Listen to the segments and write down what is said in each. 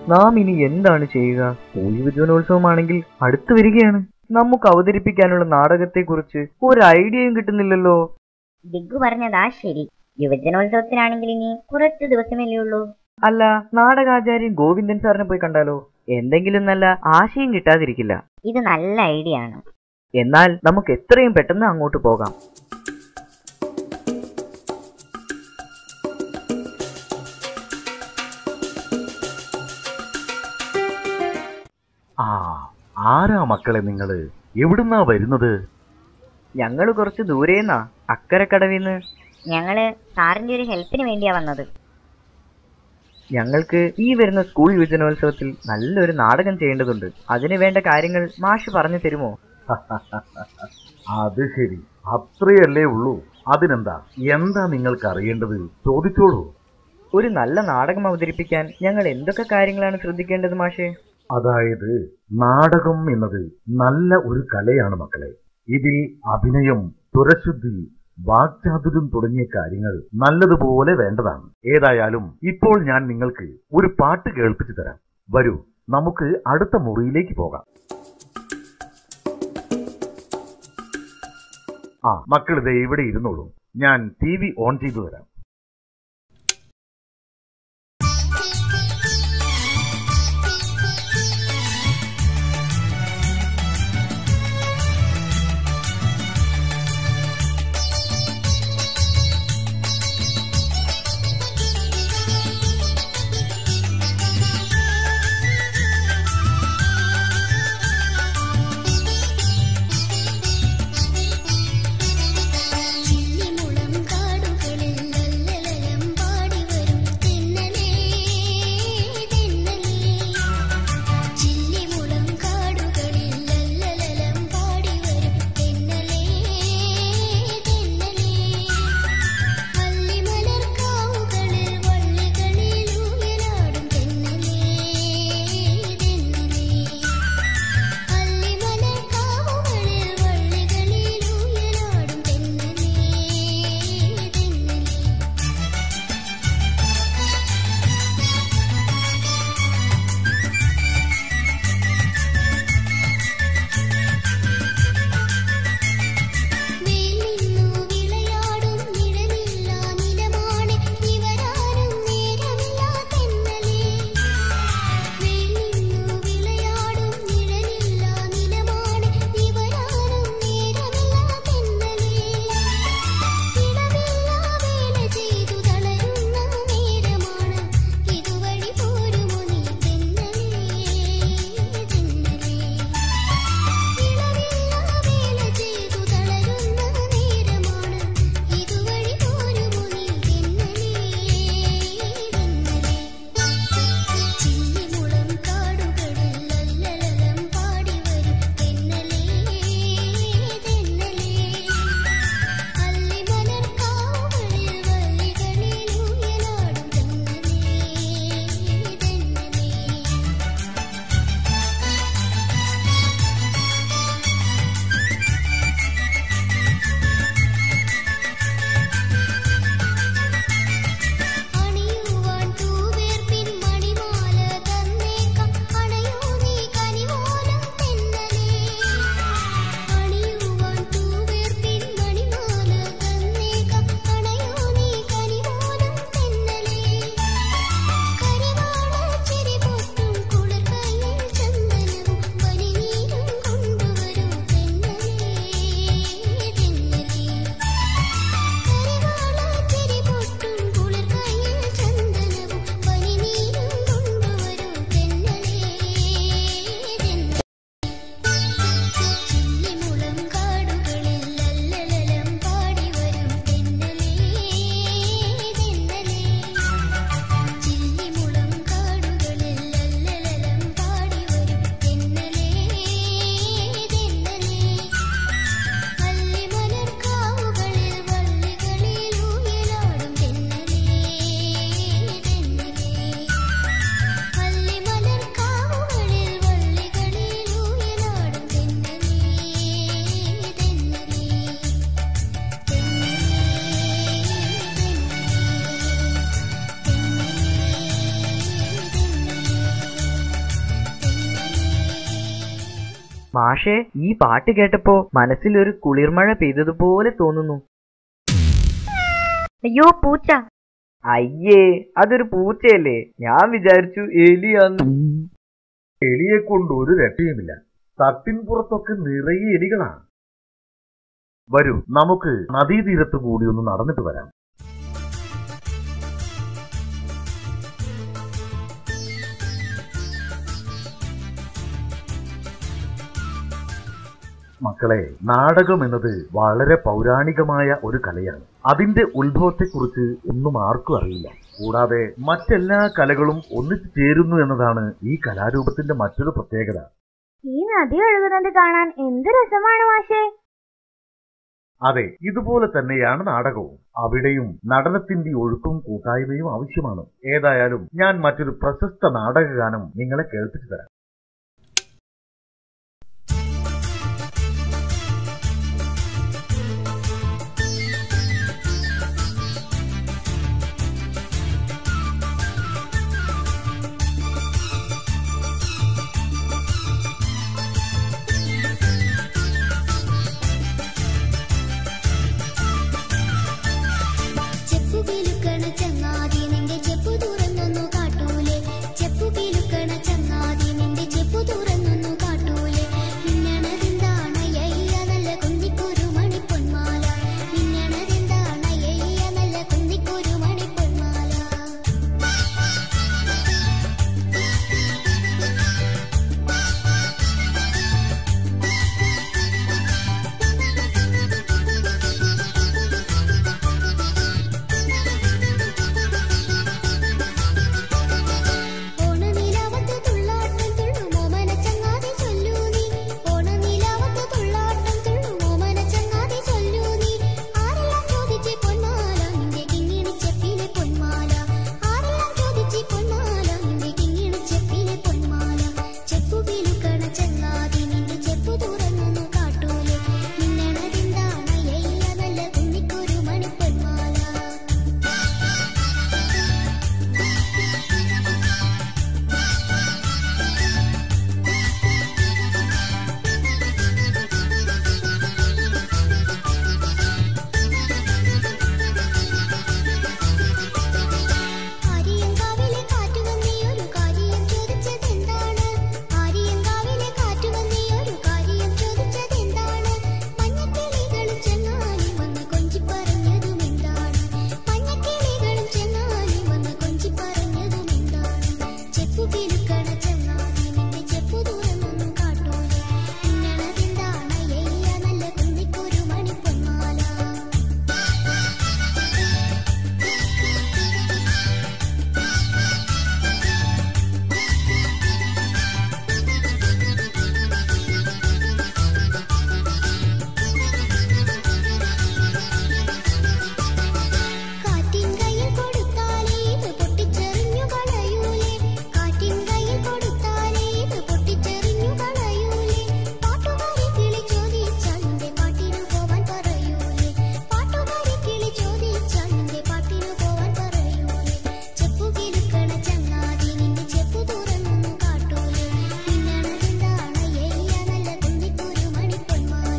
നാം ഇനി എന്താണ് ചെയ്യുക സ്കൂൾ യുവജനോത്സവമാണെങ്കിൽ അടുത്തു വരികയാണ് നമുക്ക് അവതരിപ്പിക്കാനുള്ള നാടകത്തെക്കുറിച്ച് ഒരു ഐഡിയയും കിട്ടുന്നില്ലല്ലോ ദിഗു പറഞ്ഞതാ ശരി യുവജനോത്സവത്തിനാണെങ്കിൽ ഇനി കുറച്ച് ദിവസമല്ലേ ഉള്ളൂ അല്ല നാടകാചാര്യൻ ഗോവിന്ദൻ സാറിനെ പോയി കണ്ടാലോ എന്തെങ്കിലും നല്ല ആശയം കിട്ടാതിരിക്കില്ല ഇത് നല്ല ഐഡിയ ആണ് എന്നാൽ നമുക്ക് എത്രയും പെട്ടെന്ന് അങ്ങോട്ട് പോകാം ആ ആരാ മക്കളെ നിങ്ങള് എവിടുന്നാ വരുന്നത് ഞങ്ങൾ കുറച്ച് ദൂരേന്നാ അക്കരക്കടവിന്ന് ഞങ്ങള് സാറിന്റെ ഒരു ഹെൽപ്പിന് വേണ്ടിയാ വന്നത് ഞങ്ങൾക്ക് ഈ വരുന്ന സ്കൂൾ യുവജനോത്സവത്തിൽ നല്ലൊരു നാടകം ചെയ്യേണ്ടതുണ്ട് അതിന് വേണ്ട കാര്യങ്ങൾ മാഷ് പറഞ്ഞു തരുമോ അത് ശരി അത്രയല്ലേ ഉള്ളൂ അതിനെന്താ എന്താ നിങ്ങൾക്ക് അറിയേണ്ടത് ചോദിച്ചോളൂ ഒരു നല്ല നാടകം അവതരിപ്പിക്കാൻ ഞങ്ങൾ എന്തൊക്കെ കാര്യങ്ങളാണ് ശ്രദ്ധിക്കേണ്ടത് മാഷേ അതായത് നാടകം എന്നത് നല്ല ഒരു കലയാണ് മക്കളെ ഇതിൽ അഭിനയം തുരശുദ്ധി വാക്ചാതുര്യം തുടങ്ങിയ കാര്യങ്ങൾ നല്ലതുപോലെ വേണ്ടതാണ് ഏതായാലും ഇപ്പോൾ ഞാൻ നിങ്ങൾക്ക് ഒരു പാട്ട് കേൾപ്പിച്ചു തരാം വരൂ നമുക്ക് അടുത്ത മുറിയിലേക്ക് പോകാം ആ മക്കൾ ഇതേ ഇവിടെ ഇരുന്നോളൂ ഞാൻ ടി വി ഓൺ ചെയ്തു തരാം ചില്ലിമുളം കാടുകളിൽ മാഷേ ഈ പാട്ട് കേട്ടപ്പോ മനസ്സിൽ ഒരു കുളിർമഴ പെയ്തതുപോലെ തോന്നുന്നു അയ്യോ പൂച്ച അയ്യേ അതൊരു പൂച്ചയല്ലേ ഞാൻ വിചാരിച്ചു എലിയാന്ന് എലിയെ കൊണ്ട് ഒരു രക്ഷയുമില്ല തട്ടിൻ പുറത്തൊക്കെ നിറയെ എലികളാണ് വരൂ നമുക്ക് നദീതീരത്ത് കൂടി ഒന്ന് നടന്നിട്ട് വരാം മക്കളെ നാടകം എന്നത് വളരെ പൗരാണികമായ ഒരു കലയാണ് അതിന്റെ ഉത്ഭവത്തെക്കുറിച്ച് ഒന്നും ആർക്കും അറിയില്ല കൂടാതെ മറ്റെല്ലാ കലകളും ഒന്നിച്ചു ചേരുന്നു എന്നതാണ് ഈ കലാരൂപത്തിന്റെ മറ്റൊരു പ്രത്യേകത ഈ നദി ഒഴുകുന്നത് കാണാൻ എന്ത് രസമാണ് മാഷേ അതെ ഇതുപോലെ തന്നെയാണ് നാടകവും അവിടെയും നടനത്തിന്റെ ഒഴുക്കും കൂട്ടായ്മയും ആവശ്യമാണ് ഏതായാലും ഞാൻ മറ്റൊരു പ്രശസ്ത നാടകഗാനം നിങ്ങളെ കേൾപ്പിച്ചു തരാം ചെപ്പു കിലുക്കണ ചങ്ങാതി നിന്റെ ചെപ്പു തുറന്നൊന്നു കാട്ടൂലേ ചെപ്പു കിലുക്കണ ചങ്ങാതി നിന്റെ ചെപ്പു തുറന്നൊന്നു കാട്ടൂലേ മിന്നണതെന്താണയ്യ നല്ല കുന്നിക്കൊരു മണി പൊന്മാല മിന്നണതെന്താണയ്യ നല്ല കുന്നിക്കൊരു മണി പൊന്മാല ഓണനിലാവത്ത് തുള്ളാട്ടം തുള്ളുമോ മനച്ചങ്ങാതി ചൊല്ലൂ നീ ഓണനിലാവത്ത് തുള്ളാട്ടം തുള്ളുമോ മനച്ചങ്ങാതി ചൊല്ലൂ നീ ആരെല്ലാം ചോദിച്ചേ പൊന്മാല നിന്റെ കിങ്ങിണി ചെപ്പിലെ പൊന്മാല ആരെല്ലാം ചോദിച്ചേ പൊന്മാല നിന്റെ കിങ്ങിണി ചെപ്പിലെ പൊന്മാല ചെപ്പു കിലുക്കണ ചങ്ങാതി നിന്റെ ചെപ്പു തുറന്നൊന്നു കാട്ടൂലേ മിന്നണതെന്താണയ്യ നല്ല കുന്നിക്കൊരു മണി പൊന്മാല ആര്യങ്കാവിലെ കാറ്റുവന്നേ ഒരു കാര്യം ചോദിച്ചതെന്താണ് ആര്യങ്കാവിലെ കാറ്റുവന്നേ ഒരു കാര്യം ചോദിച്ചതെന്താണ് പഞ്ഞക്കിളികളും ചെന്നാലി വന്ന് കൊഞ്ചി പറഞ്ഞതുമെന്താണ് പഞ്ഞക്കിളികളും ചെന്നാലി വന്ന് കൊഞ്ചി പറഞ്ഞതുമെന്താണ് ചെപ്പു കിലുക്കണ ചെന്നാലി നിന്റെ ചെപ്പു തുറന്നൊന്നും കാട്ടൂലേ ഇന്നണതെന്താണ് നല്ല കുന്നിക്കൊരു മണിപ്പൊന്മാല കാറ്റിൻ കയ്യിൽ കൊടുത്താലേ ഇത് പൊട്ടിച്ചെറിഞ്ഞു കളയൂലേ കാറ്റിൻ കയ്യിൽ കൊടുത്താലേ ഇത് പൊട്ടിച്ചെറിഞ്ഞു കളയൂലേ പാട്ടുകാരി കിളി ചോദിച്ചാൽ നിന്റെ പാട്ടിനു പോവാൻ പറയൂലേ പാട്ടുകാരി കിളി ചോദിച്ചാൽ നിന്റെ പാട്ടിനു പോവാൻ പറയൂലേ ചെപ്പു കിലുക്കണ ചങ്ങാതി നിന്റെ ചെപ്പു തുറന്നൊന്നു കാട്ടൂലേ പിന്നണതെന്താണ് ഏയ്യ നല്ല കുന്നിക്കൊരു മണിപ്പൊന്മാല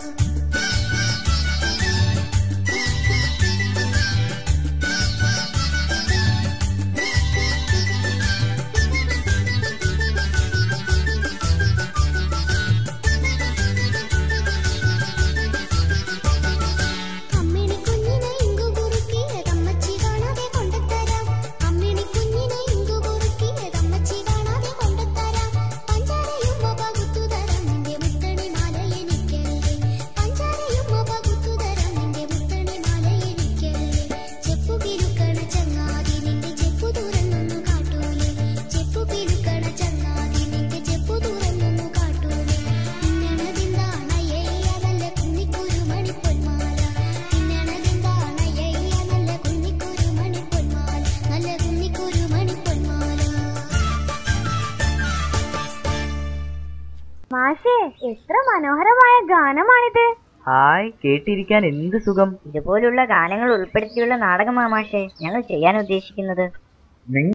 അമ്മിണി കുഞ്ഞിനെ ഇങ്കു കുറുക്കിയതമ്മച്ചി കാണാതെ കൊണ്ടുത്തരാം അമ്മിണി കുഞ്ഞിനെ ഇങ്കു കുറുക്കിയതമ്മച്ചി കാണാതെ കൊണ്ടുത്തരാം പഞ്ചാരയും പകുത്തു തരാം നിന്റെ മുത്തണി മാല എനിക്കല്ലേ പഞ്ചാരയും പകുത്തു തരാം നിന്റെ മുത്തണി മാല എനിക്കല്ലേ ചെപ്പു കിലുക്കണ ചങ്ങാതി നിന്റെ ചെപ്പു തുറന്നൊന്നു കാട്ടൂലേ ചെപ്പു കിലുക്കണ ചങ്ങാതി നിന്റെ ചെപ്പു തുറന്നൊന്നു കാട്ടൂലേ ഇന്നണതിന്താണയ്യ നല്ല കുന്നിക്കൊരു മണിപ്പൊന്മാല ഇന്നണതിന്താണയ്യ നല്ല കുന്നിക്കൊരു മണിപ്പൊന്മാല നല്ല കുന്നിക്കൊരു മണിപ്പൊന്മാല മാഷേ എത്ര മനോഹരമായ ഗാനമാണിത് ഹായ് കേട്ടിരിക്കാൻ എന്ത് സുഖം ഇതുപോലുള്ള ഗാനങ്ങൾ ഉൾപ്പെടുത്തിയുള്ള നാടകമാ മാഷേ ഞങ്ങൾ ചെയ്യാൻ ഉദ്ദേശിക്കുന്നത് നിങ്ങൾ